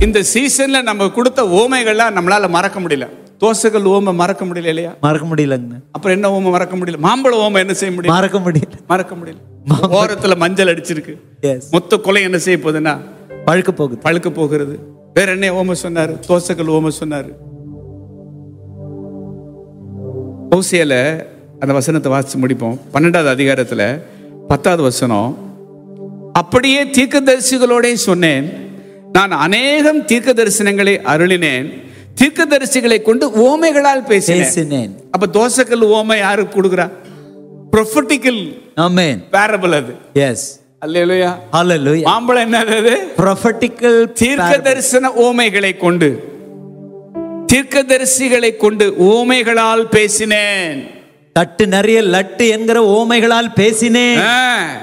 இந்த சீசன்ல நம்ம கொடுத்த ஓமைகள்லாம் நம்மளால மறக்க முடியல தோசைகள் ஓமை மறக்க முடியல இல்லையா மறக்க முடியலங்க அப்புறம் என்ன ஓமை மறக்க முடியல மாம்பழ ஓமை என்ன செய்ய முடியும் மறக்க முடியல மறக்க முடியல ஓரத்துல மஞ்சள் அடிச்சிருக்கு எஸ் மொத்த கொலை என்ன செய்ய போகுதுன்னா பழுக்க போகுது பழுக்க போகிறது வேற என்ன ஓமை சொன்னாரு தோசைகள் ஓமை சொன்னாரு ஓசியில அந்த வசனத்தை வாசிச்சு முடிப்போம் பன்னெண்டாவது அதிகாரத்துல பத்தாவது வசனம் அப்படியே தீர்க்கதரிசிகளோட சொன்னேன் நான் அநேகம் தீர்க்க தரிசனங்களை அருளினேன் தீர்க்கதரிசிகளை கொண்டு ஓமைகளால் பேசினேன் பேசினேன் அப்ப தோசைக்கல் ஓமை யாருக்கு கொடுக்குறா ப்ரொஃபட்டிக்கல் ஆமென் பேரபிள் அது எஸ் அல்லேலூயா ஹalleluya மாம்பழம் என்னது அது prophetical தீர்க்க தரிசன ஓமைகளை கொண்டு தீர்க்கதரிசிகளை கொண்டு ஓமைகளால் பேசினேன் தட்டு நிறைய லட்டு என்கிற ஓமைகளால் பேசினேன் ஆ.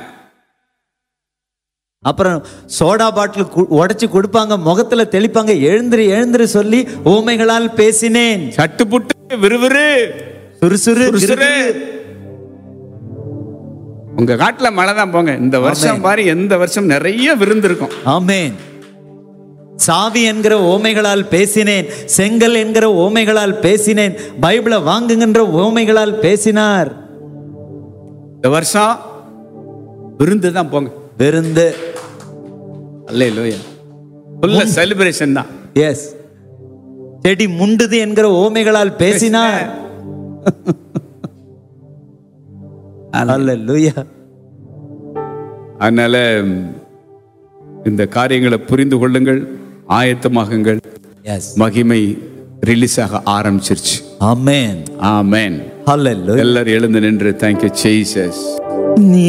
அப்புறம் சோடா பாட்டில் உடைச்சு கொடுப்பாங்க முகத்துல தெளிப்பாங்க எழுந்திரு எழுந்திரு சொல்லி ஓமைகளால் பேசினேன் சட்டுப்புட்டு விறுவிறு சுறுசுறு சுறுசுறு. கிறுகிறு. உங்க காட்டுல மழை தான் போங்க இந்த வருஷம் பாரு எந்த வருஷம் நிறைய விருந்து இருக்கும் ஆமென் சாவி என்கிற ஓமைகளால் பேசினேன் செங்கல் என்கிற ஓமைகளால் பேசினேன் பைபிளை வாங்குகின்ற ஓமைகளால் பேசினார் இந்த வருஷம் விருந்து தான் போங்க விருந்து அல்ல ஃபுல்ல செலிப்ரேஷன் தான் எஸ் செடி முண்டுது என்கிற ஓமைகளால் பேசினார் அல்லேலூயா அதனால இந்த காரியங்களை புரிந்து கொள்ளுங்கள் ஆயத்தமாகுங்கள் எஸ் மகிமை ரிலீஸ் ஆக ஆரம்பிச்சிருச்சு ஆமென் ஆமென் ஹalleluya எல்லாரும் எழுந்து நின்று தேங்க்யூ ஜெய்சஸ் நீ